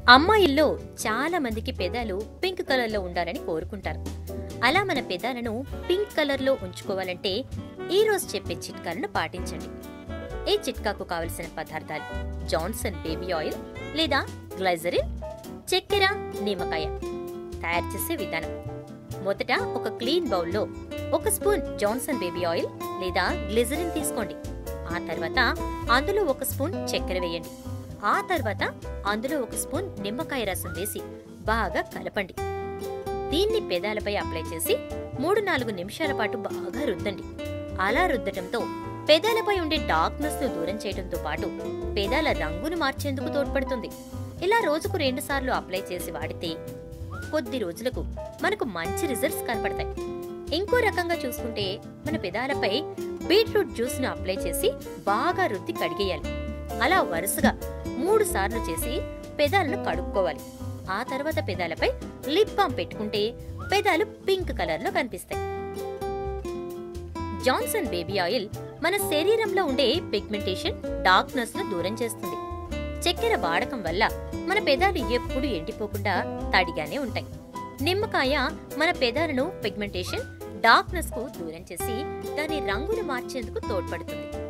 అమ్మాయిల్లో చాలా మందికి పెదాలు పింక్ కలర్లో ఉండాలని కోరుకుంటారు అలా మన పెదాలను పింక్ కలర్లో ఉంచుకోవాలంటే ఈ రోజు చెప్పే చిట్కాలను పాటించండి ఈ చిట్కాకు కావలసిన పదార్థాలు జాన్సన్ బేబీ ఆయిల్ లేదా గ్లైజరిన్ చక్కెర నిమ్మకాయ తయారు చేసే విధానం మొదట ఒక క్లీన్ బౌల్లో ఒక స్పూన్ జాన్సన్ బేబీ ఆయిల్ లేదా గ్లిజరిన్ తీసుకోండి ఆ తర్వాత అందులో ఒక స్పూన్ చక్కెర వేయండి ఆ తర్వాత అందులో ఒక స్పూన్ నిమ్మకాయ రసం వేసి బాగా కలపండి దీన్ని పెదాలపై అప్లై చేసి మూడు నాలుగు నిమిషాల పాటు బాగా రుద్దండి అలా రుద్దటంతో పెదాలపై ఉండే డార్క్నెస్ ను దూరం చేయడంతో పాటు పెదాల రంగును మార్చేందుకు తోడ్పడుతుంది ఇలా రోజుకు రెండు సార్లు అప్లై చేసి వాడితే కొద్ది రోజులకు మనకు మంచి రిజల్ట్స్ కనపడతాయి ఇంకో రకంగా చూసుకుంటే మన పెదాలపై బీట్రూట్ జ్యూస్ ను అప్లై చేసి బాగా రుద్ది కడిగేయాలి అలా వరుసగా మూడు సార్లు చేసి పెదాలను కడుక్కోవాలి ఆ తర్వాత పెదాలపై లిప్ బామ్ పెట్టుకుంటే పెదాలు పింక్ కలర్ లో కనిపిస్తాయి జాన్సన్ బేబీ ఆయిల్ మన శరీరంలో ఉండే పిగ్మెంటేషన్ డార్క్నెస్ ను దూరం చేస్తుంది చక్కెర వాడకం వల్ల మన పెదాలు ఎప్పుడు ఎండిపోకుండా తడిగానే ఉంటాయి నిమ్మకాయ మన పెదాలను పిగ్మెంటేషన్ డార్క్నెస్ కు దూరం చేసి దాని రంగును మార్చేందుకు తోడ్పడుతుంది